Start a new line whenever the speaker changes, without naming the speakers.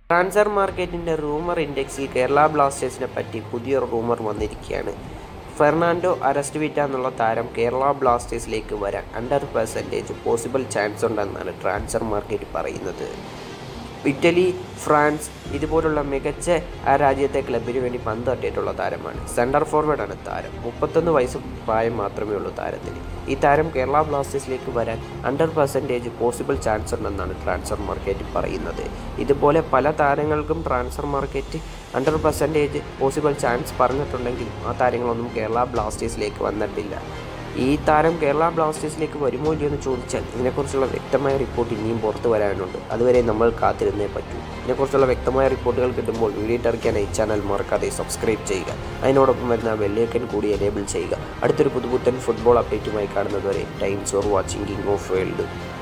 transfer മാർക്കറ്റിൻ്റെ rumour ഇൻഡെക്സിൽ Kerala ബ്ലാസ്റ്റേഴ്സിനെ പറ്റി പുതിയൊരു റൂമർ വന്നിരിക്കുകയാണ് ഫെർണാൻഡോ അരസ്റ്റ്വിറ്റ എന്നുള്ള താരം കേരള ബ്ലാസ്റ്റേഴ്സിലേക്ക് വരാൻ അണ്ടർ പെർസെൻറ്റേജ് പോസിബിൾ ചാൻസ് ഉണ്ടെന്നാണ് ട്രാൻസ്ഫർ മാർക്കറ്റ് പറയുന്നത് ഇറ്റലി ഫ്രാൻസ് ഇതുപോലുള്ള മികച്ച ആ രാജ്യത്തെ ക്ലബിന് വേണ്ടി പന്ത് തട്ടിയിട്ടുള്ള താരമാണ് സെൻറ്റർ ഫോർവേഡാണ് താരം മുപ്പത്തൊന്ന് വയസ്സ് പ്രായം മാത്രമേ ഉള്ളൂ താരത്തിന് ഈ താരം കേരള ബ്ലാസ്റ്റേഴ്സിലേക്ക് വരാൻ അണ്ടർ പെർസെൻറ്റേജ് പോസിബിൾ ചാൻസ് ഉണ്ടെന്നാണ് ട്രാൻസ്ഫർ മാർക്കറ്റ് പറയുന്നത് ഇതുപോലെ പല താരങ്ങൾക്കും transfer market under percentage possible chance പറഞ്ഞിട്ടുണ്ടെങ്കിലും ആ താരങ്ങളൊന്നും കേരള ബ്ലാസ്റ്റേഴ്സിലേക്ക് വന്നിട്ടില്ല ഈ താരം കേരള ബ്ലാസ്റ്റേഴ്സിലേക്ക് വരുമോ ഇല്ലയോ എന്ന് ചോദിച്ചാൽ ഇതിനെക്കുറിച്ചുള്ള വ്യക്തമായ റിപ്പോർട്ട് ഇനിയും പുറത്തു വരാനുണ്ട് അതുവരെ നമ്മൾ കാത്തിരുന്നേ പറ്റൂ ഇതിനെക്കുറിച്ചുള്ള വ്യക്തമായ റിപ്പോർട്ടുകൾ കിട്ടുമ്പോൾ വീഡിയോ ഇറക്കാനായി ചാനൽ മറക്കാതെ സബ്സ്ക്രൈബ് ചെയ്യുക അതിനോടൊപ്പം വരുന്ന ബെല്ലേക്കൻ കൂടി എനേബിൾ ചെയ്യുക അടുത്തൊരു പുതുപുത്തൻ ഫുട്ബോൾ അപ്ഡേറ്റുമായി കാണുന്നതുവരെ times for watching king of world